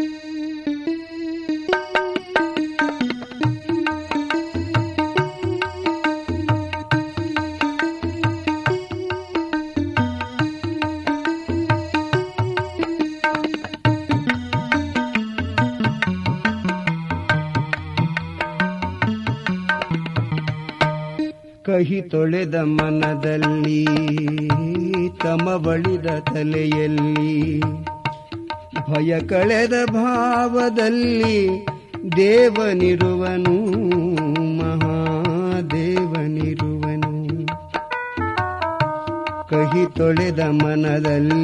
ಕಹಿ ತೊಳೆದ ಮನದಲ್ಲಿ ತಮ ಬಳಿದ ತಲೆಯಲ್ಲಿ ಭಯ ಕಳೆದ ಭಾವದಲ್ಲಿ ದೇವನಿರುವನು ಮಹಾದೇವನಿರುವನು ಕಹಿ ತೊಳೆದ ಮನದಲ್ಲಿ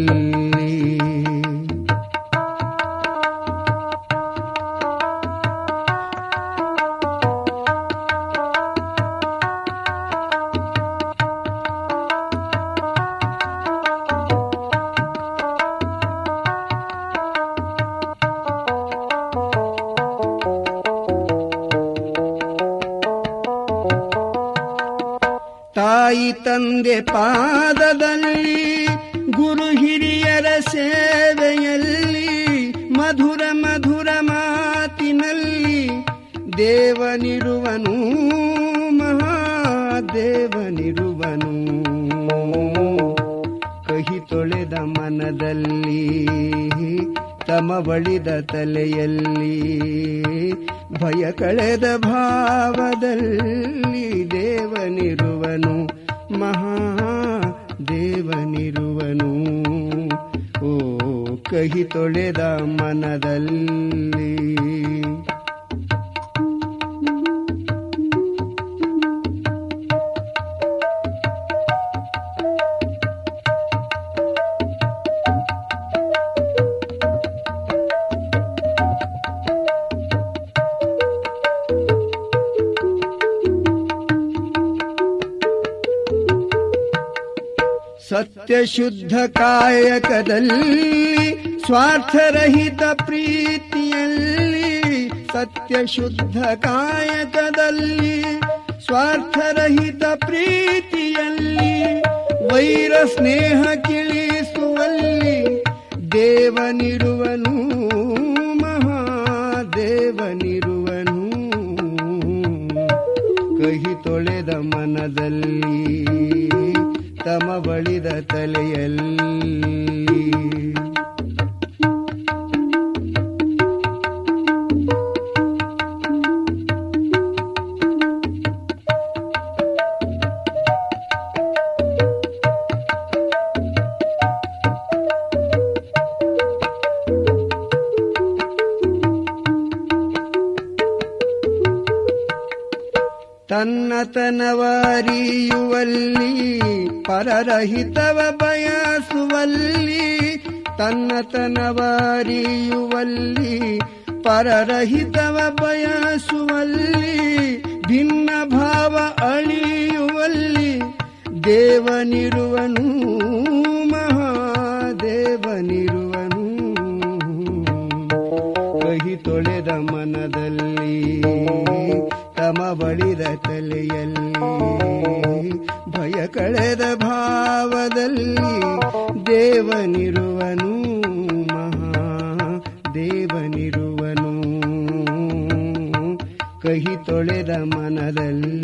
ತಾಯಿ ತಂದೆ ಪಾದದಲ್ಲಿ ಗುರು ಹಿರಿಯರ ಸೇವೆಯಲ್ಲಿ ಮಧುರ ಮಧುರ ಮಾತಿನಲ್ಲಿ ದೇವನಿರುವನು ಮಹಾದೇವನಿರುವನು ಕಹಿ ತೊಳೆದ ಮನದಲ್ಲಿ ತಮ ಬಳಿದ ತಲೆಯಲ್ಲಿ ಭಯ ಕಳೆದ ಭಾವದಲ್ಲಿ ದೇವನಿರುವನು ಮಹಾದೇವನಿರುವನು ಓ ಕಹಿ ತೊಳೆದ ಮನದಲ್ಲಿ ಸತ್ಯಶುದ್ಧ ಕಾಯಕದಲ್ಲಿ ಸ್ವಾರ್ಥರಹಿತ ಪ್ರೀತಿಯಲ್ಲಿ ಸತ್ಯಶುದ್ಧ ಕಾಯಕದಲ್ಲಿ ಸ್ವಾರ್ಥರಹಿತ ಪ್ರೀತಿಯಲ್ಲಿ ವೈರ ಸ್ನೇಹ ಕಿಳಿಸುವಲ್ಲಿ ದೇವನಿರುವನು ಮಹಾದೇವನಿರುವನು ಕಹಿ ತೊಳೆದ ಮನದಲ್ಲಿ ತಮ ಬಳಿದ ತಲೆಯಲ್ಲಿ ತನ್ನತನವಾರಿಯುವಲ್ಲಿ ಪರರಹಿತವ ಬಯಸುವಲ್ಲಿ ತನ್ನತನವಾರಿಯುವಲ್ಲಿ ಪರರಹಿತವ ಬಯಸುವಲ್ಲಿ ಭಿನ್ನ ಭಾವ ಅಳಿಯುವಲ್ಲಿ ದೇವನಿರುವನು ಮಹಾದೇವನಿರುವನು ಕಹಿ ತೊಳೆದ ಮನದಲ್ಲಿ ತಮ ಬಳಿದ ತಲೆಯಲ್ಲಿ ಭಯ ಕಳೆದ ಭಾವದಲ್ಲಿ ದೇವನಿರುವನು ಮಹಾ ದೇವನಿರುವನು ಕಹಿ ತೊಳೆದ ಮನದಲ್ಲಿ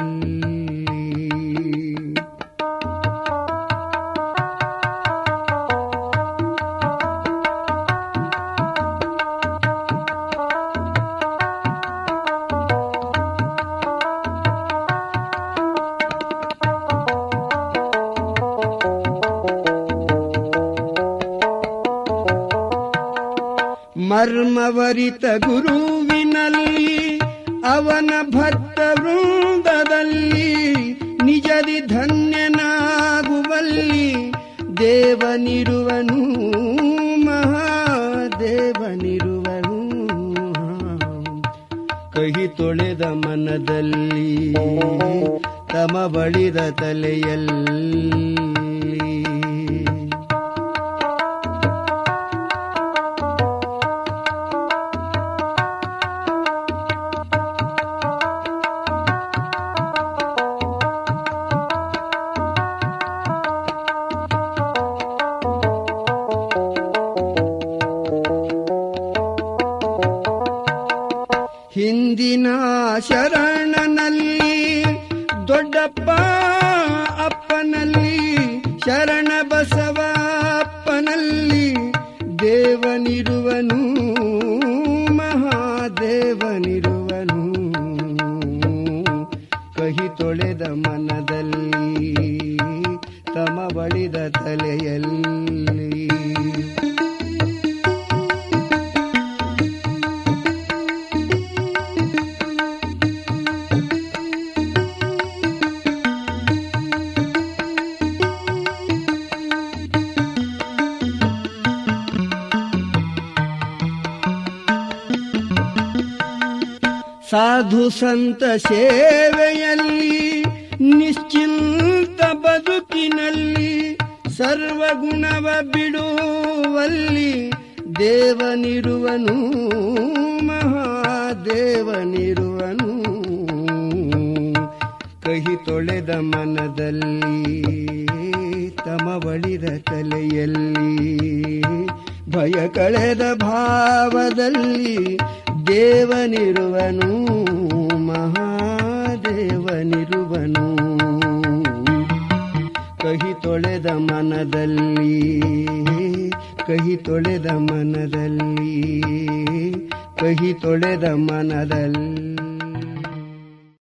ಮರ್ಮವರಿತ ಗುರುವಿನಲ್ಲಿ ಅವನ ಭಕ್ತ ವೃಂದದಲ್ಲಿ ನಿಜದಿ ಧನ್ಯನಾಗುವಲ್ಲಿ ದೇವನಿರುವನು ಮಹಾದೇವನಿರುವನು ಕಹಿ ತೊಳೆದ ಮನದಲ್ಲಿ ತಮ ಬಳಿದ ತಲೆಯಲ್ಲಿ ಹಿಂದಿನ ಶರಣನಲ್ಲಿ ದೊಡ್ಡಪ್ಪ ಅಪ್ಪನಲ್ಲಿ ಶರಣ ಬಸವ ಅಪ್ಪನಲ್ಲಿ ದೇವನಿರುವನು ಮಹಾದೇವನಿರುವನು ಕಹಿ ತೊಳೆದ ಮನದಲ್ಲಿ ತಮ ಬಳಿದ ತಲೆಯಲ್ಲಿ ಸಾಧು ಸಂತ ಸೇವೆಯಲ್ಲಿ ನಿಶ್ಚಿಂತ ಬದುಕಿನಲ್ಲಿ ಸರ್ವಗುಣವ ಬಿಡುವಲ್ಲಿ ದೇವನಿರುವನು ಮಹಾದೇವನಿರುವನು ಕಹಿ ತೊಳೆದ ಮನದಲ್ಲಿ ತಮ ಬಳಿದ ತಲೆಯಲ್ಲಿ ಭಯ ಕಳೆದ ಭಾವದಲ್ಲಿ ದೇವನಿರುವನು ಮಹಾದೇವನಿರುವನು ಕಹಿ ತೊಳೆದ ಮನದಲ್ಲಿ ಕಹಿ ತೊಳೆದ ಮನದಲ್ಲಿ ಕಹಿ ತೊಳೆದ ಮನದಲ್ಲಿ